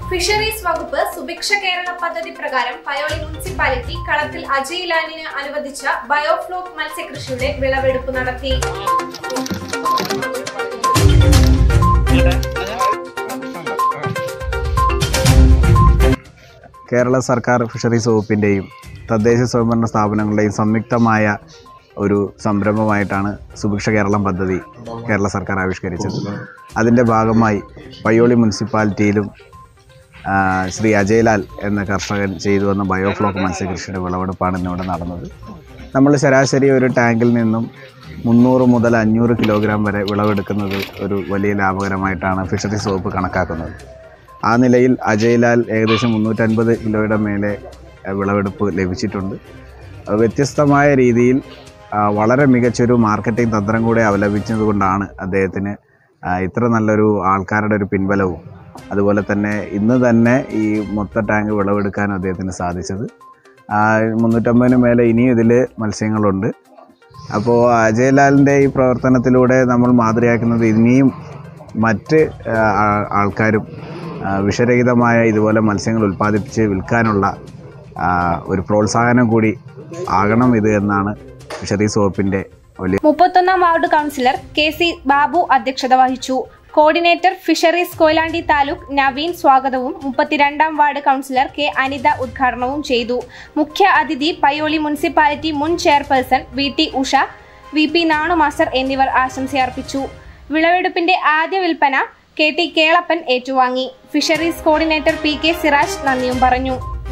fisheries വകുപ്പ് സുഭിക്ഷ കേരള പദ്ധതി പ്രകാരം പയോളി മുനിസിപ്പാലിറ്റി കളത്തിൽ അജയ് ലാലിന് അനുവദിച്ച ബയോഫ്ലോക്ക് മത്സ്യകൃഷിയുടെ വിളവെടുപ്പ് നടത്തി കേരള സർക്കാർ ഫിഷറീസ് വകുപ്പിൻ്റെയും തദ്ദേശ സ്വയംഭരണ സ്ഥാപനങ്ങളുടെയും സംയുക്തമായ ഒരു സംരംഭമായിട്ടാണ് സുഭിക്ഷ കേരളം പദ്ധതി കേരള സർക്കാർ ആവിഷ്കരിച്ചത് അതിൻ്റെ ഭാഗമായി പയ്യോളി മുനിസിപ്പാലിറ്റിയിലും ആ, ശ്രീ അജയ്ലാൽ എന്ന കർഷകൻ ചെയ്തു വന്ന ബയോഫ്ലോക്ക് മത്സ്യകൃഷിയുടെ വിളവെടുപ്പാണ് ഇന്നിവിടെ നടന്നത് നമ്മൾ ശരാശരി ഒരു ടാങ്കിൽ നിന്നും മുന്നൂറ് മുതൽ അഞ്ഞൂറ് കിലോഗ്രാം വരെ വിളവെടുക്കുന്നത് ഒരു വലിയ ലാഭകരമായിട്ടാണ് ഫിഷറീസ് വകുപ്പ് കണക്കാക്കുന്നത് ആ നിലയിൽ അജയ്ലാൽ ഏകദേശം മുന്നൂറ്റൻപത് കിലോയുടെ മേലെ അഹ്, വിളവെടുപ്പ് ലഭിച്ചിട്ടുണ്ട് അഹ് വ്യത്യസ്തമായ രീതിയിൽ ആ, വളരെ മികച്ചൊരു മാർക്കറ്റിംഗ് തന്ത്രം കൂടെ അവലംബിച്ചതുകൊണ്ടാണ് അദ്ദേഹത്തിന് ആ, ഇത്ര നല്ലൊരു ആൾക്കാരുടെ ഒരു പിൻബലവും അതുപോലെ തന്നെ ഇന്ന് തന്നെ ഈ മൊത്ത ടാങ്ക് വിളവെടുക്കാൻ അദ്ദേഹത്തിന് സാധിച്ചത് ആ, മുന്നൂറ്റമ്പതിന് മേലെ ഇനിയും ഇതിൽ മത്സ്യങ്ങളുണ്ട് അപ്പോൾ അജയ്ലാലിൻ്റെ ഈ പ്രവർത്തനത്തിലൂടെ നമ്മൾ മാതൃകയാക്കുന്നത് ഇനിയും മറ്റ് ആ, ആ- ആൾക്കാരും ആ, വിഷരഹിതമായ ഇതുപോലെ മത്സ്യങ്ങൾ ഉൽപ്പാദിപ്പിച്ച് വിൽക്കാനുള്ള ആ, ഒരു പ്രോത്സാഹനം കൂടി ആകണം ഇത് എന്നാണ് ഫിഷറീസ് വകുപ്പിൻ്റെ വലിയ മുപ്പത്തൊന്നാം ward councillor K C Babu അധ്യക്ഷത വഹിച്ചു കോർഡിനേറ്റർ ഫിഷറീസ് കൊയിലാണ്ടി താലൂക്ക് നവീൻ സ്വാഗതവും മുപ്പത്തിരണ്ടാം വാർഡ് കൗൺസിലർ കെ അനിത ഉദ്ഘാടനവും ചെയ്തു മുഖ്യ അതിഥി പയ്യോളി മുനിസിപ്പാലിറ്റി മുൻ chairperson V T Usha V P Nanu master എന്നിവർ ആശംസയർപ്പിച്ചു വിളവെടുപ്പിന്റെ ആദ്യ വിൽപ്പന കെ ടി കേളപ്പൻ ഏറ്റുവാങ്ങി fisheries coordinator P K Siraj നന്ദിയും പറഞ്ഞു